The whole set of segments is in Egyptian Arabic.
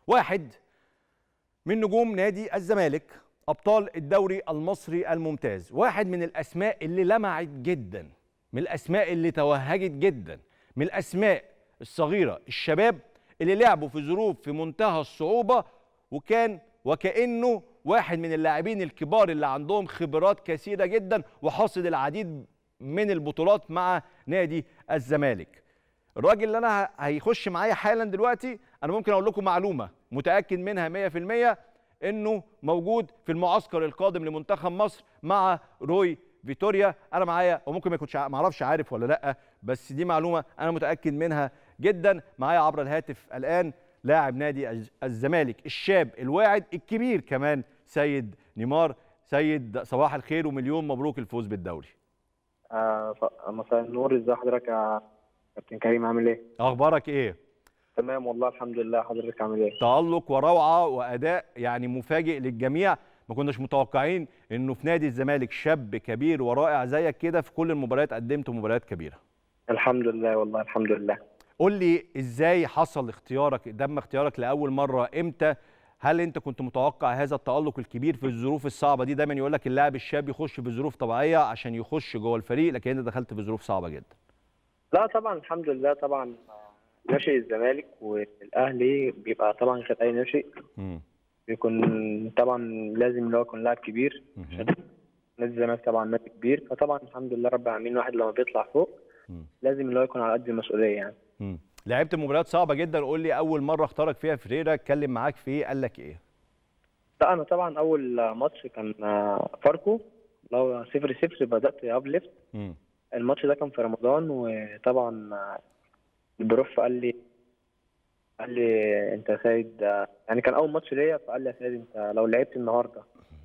واحد من نجوم نادي الزمالك ابطال الدوري المصري الممتاز واحد من الاسماء اللي لمعت جدا من الاسماء اللي توهجت جدا من الاسماء الصغيره الشباب اللي لعبوا في ظروف في منتهى الصعوبه وكان وكانه واحد من اللاعبين الكبار اللي عندهم خبرات كثيره جدا وحاصد العديد من البطولات مع نادي الزمالك الراجل اللي انا هيخش معايا حالا دلوقتي انا ممكن اقول لكم معلومه متاكد منها 100% انه موجود في المعسكر القادم لمنتخب مصر مع روي فيتوريا انا معايا وممكن ما يكونش ما اعرفش عارف ولا لا بس دي معلومه انا متاكد منها جدا معايا عبر الهاتف الان لاعب نادي الزمالك الشاب الواعد الكبير كمان سيد نيمار سيد صباح الخير ومليون مبروك الفوز بالدوري آه مساء النور ازي حضرتك يا كابتن كريم عامل ايه؟ اخبارك ايه تمام والله الحمد لله حضرتك عامل ايه؟ تألق وروعه واداء يعني مفاجئ للجميع ما كناش متوقعين انه في نادي الزمالك شاب كبير ورائع زيك كده في كل المباريات قدمت مباريات كبيره الحمد لله والله الحمد لله قول لي ازاي حصل اختيارك تم اختيارك لاول مره امتى هل انت كنت متوقع هذا التألق الكبير في الظروف الصعبه دي دايما يقول لك اللاعب الشاب يخش في ظروف طبيعيه عشان يخش جوه الفريق لكن انت دخلت في ظروف صعبه جدا لا طبعا الحمد لله طبعا ناشئ الزمالك والاهلي بيبقى طبعا غير اي ناشئ مم. بيكون طبعا لازم اللي هو يكون لاعب كبير مم. نادي الزمالك طبعا نادي كبير فطبعا الحمد لله رب العالمين الواحد لما بيطلع فوق مم. لازم اللي هو يكون على قد المسؤوليه يعني مم. لعبت مباريات صعبه جدا قول لي اول مره اختارك فيها فريرا اتكلم معاك في ايه قال لك ايه لا انا طبعا اول ماتش كان فاركو اللي هو 0 0 بدات اب ليفت مم. الماتش ده كان في رمضان وطبعا البروف قال لي قال لي انت يا سيد يعني كان اول ماتش ليا فقال لي يا سيد انت لو لعبت النهارده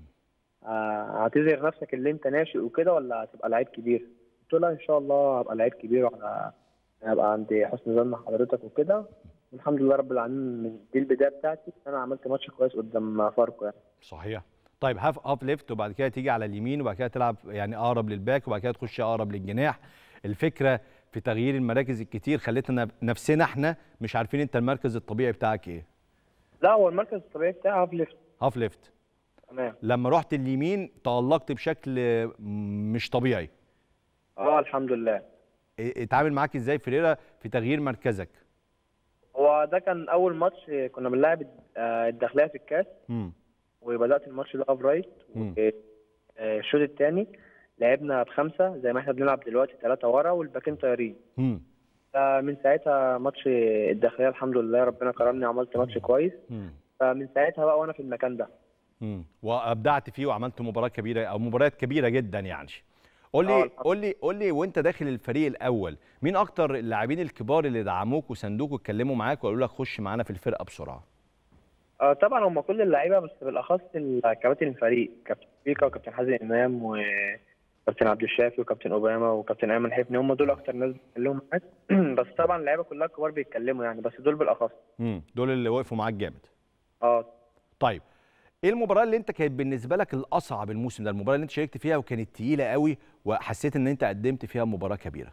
آه، هتظهر نفسك اللي انت ناشئ وكده ولا هتبقى لعيب كبير؟ قلت له لا ان شاء الله هبقى لعيب كبير وهبقى هبقى عندي حسن ظن حضرتك وكده والحمد لله رب العالمين من دي البدايه بتاعتي انا عملت ماتش كويس قدام فاركو يعني صحيح طيب هاف اب ليفت وبعد كده تيجي على اليمين وبعد كده تلعب يعني اقرب للباك وبعد كده تخش اقرب للجناح الفكره في تغيير المراكز الكتير خلتنا نفسنا احنا مش عارفين انت المركز الطبيعي بتاعك ايه لا هو المركز الطبيعي بتاعي هاف ليفت هاف ليفت تمام لما رحت اليمين تألقت بشكل مش طبيعي اه الحمد لله ا- اتعامل معاك ازاي فريرا في تغيير مركزك هو ده كان اول ماتش كنا بنلعب آه، الداخليه في الكاس مم. وبدات الماتش ده اوف رايت مم. الشوط الثاني لعبنا بخمسه زي ما احنا بنلعب دلوقتي ثلاثه ورا والباكين طايرين مم. فمن ساعتها ماتش الداخليه الحمد لله ربنا كرمني عملت ماتش كويس مم. فمن ساعتها بقى وانا في المكان ده مم. وابدعت فيه وعملت مباراه كبيره او مباريات كبيره جدا يعني قول آه، لي الحمد قول لي قول لي وانت داخل الفريق الاول مين اكتر اللاعبين الكبار اللي دعموك وساندوك واتكلموا معاك وقالوا لك خش معانا في الفرقه بسرعه آه، طبعا هم كل اللعيبه بس بالاخص كباتن الفريق كابتن بيكا وكابتن حازم امام وكابتن عبد الشافي وكابتن اوباما وكابتن ايمن حفني هم دول اكتر ناس بتكلموا معاك بس طبعا اللعيبه كلها كبار بيتكلموا يعني بس دول بالاخص مم. دول اللي وقفوا معاك جامد اه طيب ايه المباراه اللي انت كانت بالنسبه لك الاصعب الموسم ده المباراه اللي انت شاركت فيها وكانت تقيله قوي وحسيت ان انت قدمت فيها مباراه كبيره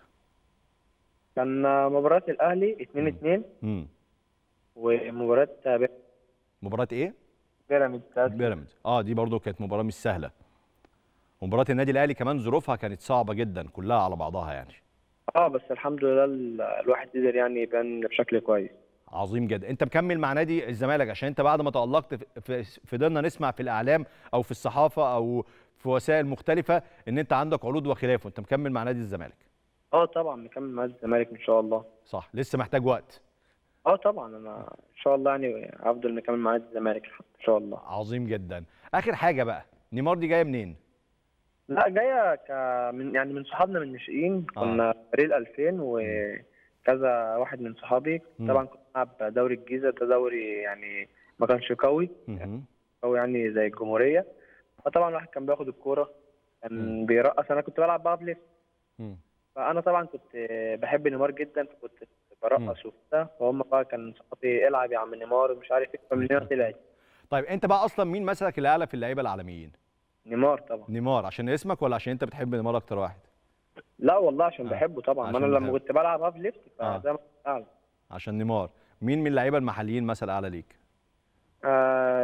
كان مباراه الاهلي 2 2 امم ومباراه مباراه ايه بيراميدز بيراميدز اه دي برضو كانت مباراه مش سهله ومباراه النادي الاهلي كمان ظروفها كانت صعبه جدا كلها على بعضها يعني اه بس الحمد لله ال- الواحد قدر يعني يبان بشكل كويس عظيم جدا انت مكمل مع نادي الزمالك عشان انت بعد ما تألقت في- في فضلنا نسمع في الاعلام او في الصحافه او في وسائل مختلفه ان انت عندك عروض وخلافه انت مكمل مع نادي الزمالك اه طبعا مكمل مع الزمالك ان شاء الله صح لسه محتاج وقت اه طبعا انا ان شاء الله يعني هفضل مكمل مع الزمالك ان شاء الله عظيم جدا اخر حاجه بقى نيمار دي جايه منين لا جايه ك من يعني من صحابنا من الناشئين آه. كنا فريق 2000 وكذا واحد من صحابي مم. طبعا كنت بلعب دوري الجيزه ده دوري يعني ما كانش قوي مهم. قوي يعني زي الجمهوريه فطبعا الواحد كان بياخد الكوره كان بيرقص انا كنت بلعب بقى بليفت مم. فانا طبعا كنت بحب نيمار جدا فكنت برقص وبتاع فهم بقى كان صحابي العب يا عم نيمار ومش عارف ايه فمن هنا طلعت طيب انت بقى اصلا مين مثلك الاعلى في اللعيبه العالميين نيمار طبعا نيمار عشان اسمك ولا عشان انت بتحب نيمار اكتر واحد لا والله عشان آه. بحبه طبعا ما عشان انا لما بحبه. كنت بلعب هاف ليفت آه. فزي ما قلت أعلى. عشان نيمار مين من اللعيبه المحليين مثل اعلى ليك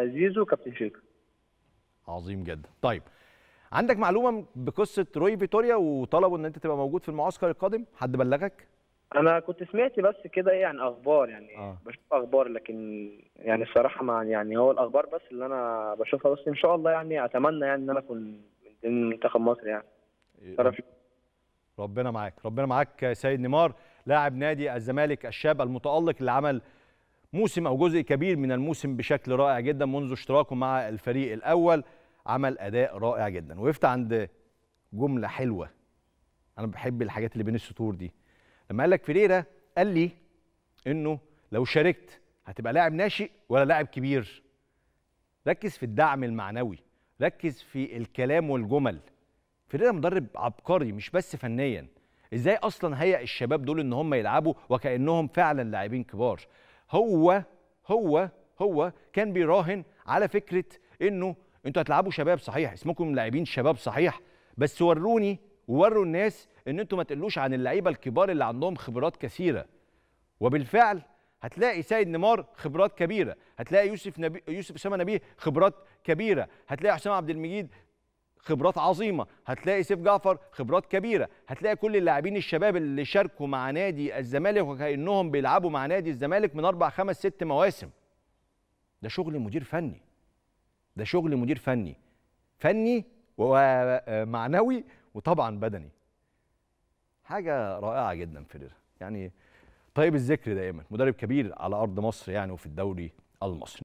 زيزو كابتن شيكا عظيم جدا طيب عندك معلومه بقصه روي فيتوريا وطلبوا ان انت تبقى موجود في المعسكر القادم حد بلغك انا كنت سمعت بس كده ايه يعني اخبار يعني آه. بشوف اخبار لكن يعني الصراحه ما يعني هو الاخبار بس اللي انا بشوفها بس ان شاء الله يعني اتمنى يعني ان انا اكون من ضمن منتخب مصر يعني شرف ربنا معاك ربنا معاك يا سيد نيمار لاعب نادي الزمالك الشاب المتألق اللي عمل موسم او جزء كبير من الموسم بشكل رائع جدا منذ اشتراكه مع الفريق الاول عمل اداء رائع جدا وقفت عند جمله حلوه انا بحب الحاجات اللي بين السطور دي لما قال لك فيريرا قال لي انه لو شاركت هتبقى لاعب ناشئ ولا لاعب كبير ركز في الدعم المعنوي ركز في الكلام والجمل فيريرا مدرب عبقري مش بس فنيا ازاي اصلا هيئ الشباب دول ان هم يلعبوا وكانهم فعلا لاعبين كبار هو هو هو كان بيراهن على فكره انه انتوا هتلعبوا شباب صحيح اسمكم لاعبين شباب صحيح بس وروني ووروا الناس ان انتوا ما تقلوش عن اللعيبه الكبار اللي عندهم خبرات كثيره وبالفعل هتلاقي سيد نيمار خبرات كبيره هتلاقي يوسف نبي يوسف اسامه نبيه خبرات كبيره هتلاقي حسام عبد المجيد خبرات عظيمه هتلاقي سيف جعفر خبرات كبيره هتلاقي كل اللاعبين الشباب اللي شاركوا مع نادي الزمالك وكانهم بيلعبوا مع نادي الزمالك من اربع خمس ست مواسم ده شغل مدير فني ده شغل مدير فني فني ومعنوي وطبعا بدني حاجه رائعه جدا فيريرا يعني طيب الذكر دائما مدرب كبير على ارض مصر يعني وفي الدوري المصري